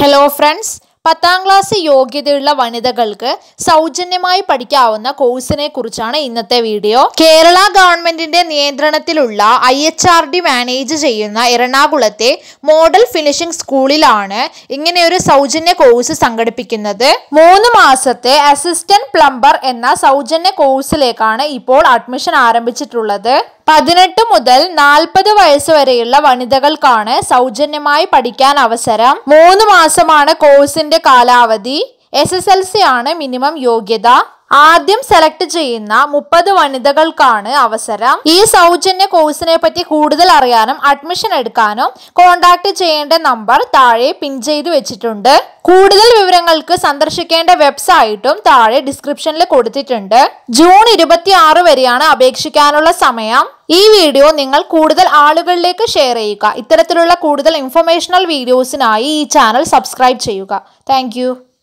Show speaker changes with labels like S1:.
S1: hello friends പത്താം class യോഗ്യതയുള്ള വനിതകൾക്ക് സൗജന്യമായി പഠിക്കാവുന്ന കോഴ്സിനെ കുറിച്ചാണ് ഇന്നത്തെ വീഡിയോ കേരള ഗവൺമെന്റിന്റെ നിയന്ത്രണത്തിലുള്ള I H R D manage ചെയ്യുന്ന എറണാകുളത്തെ മോഡൽ ഫിനിഷിംഗ് സ്കൂളിലാണ് ഇങ്ങനെ ഒരു സൗജന്യ കോഴ്സ് സംഘടിപ്പിക്കുന്നത് മൂന്ന് മാസത്തെ അസിസ്റ്റന്റ് പ്ലംബർ എന്ന സൗജന്യ കോഴ്സിലേക്കാണ് ഇപ്പോൾ അഡ്മിഷൻ ആരംഭിച്ചിട്ടുള്ളത് പതിനെട്ട് മുതൽ നാൽപ്പത് വയസ്സ് വരെയുള്ള വനിതകൾക്കാണ് സൗജന്യമായി പഠിക്കാൻ അവസരം മൂന്ന് മാസമാണ് കോഴ്സിന്റെ കാലാവധി എസ് എസ് എൽ സി ആണ് മിനിമം യോഗ്യത ആദ്യം സെലക്ട് ചെയ്യുന്ന മുപ്പത് വനിതകൾക്കാണ് അവസരം ഈ സൗജന്യ കോഴ്സിനെ പറ്റി കൂടുതൽ അറിയാനും അഡ്മിഷൻ എടുക്കാനും കോൺടാക്ട് ചെയ്യേണ്ട നമ്പർ താഴെ പിൻ ചെയ്തു വെച്ചിട്ടുണ്ട് കൂടുതൽ വിവരങ്ങൾക്ക് സന്ദർശിക്കേണ്ട വെബ്സൈറ്റും താഴെ ഡിസ്ക്രിപ്ഷനിൽ കൊടുത്തിട്ടുണ്ട് ജൂൺ ഇരുപത്തി ആറ് വരെയാണ് അപേക്ഷിക്കാനുള്ള സമയം ഈ വീഡിയോ നിങ്ങൾ കൂടുതൽ ആളുകളിലേക്ക് ഷെയർ ചെയ്യുക ഇത്തരത്തിലുള്ള കൂടുതൽ ഇൻഫർമേഷണൽ വീഡിയോസിനായി ഈ ചാനൽ സബ്സ്ക്രൈബ് ചെയ്യുക താങ്ക്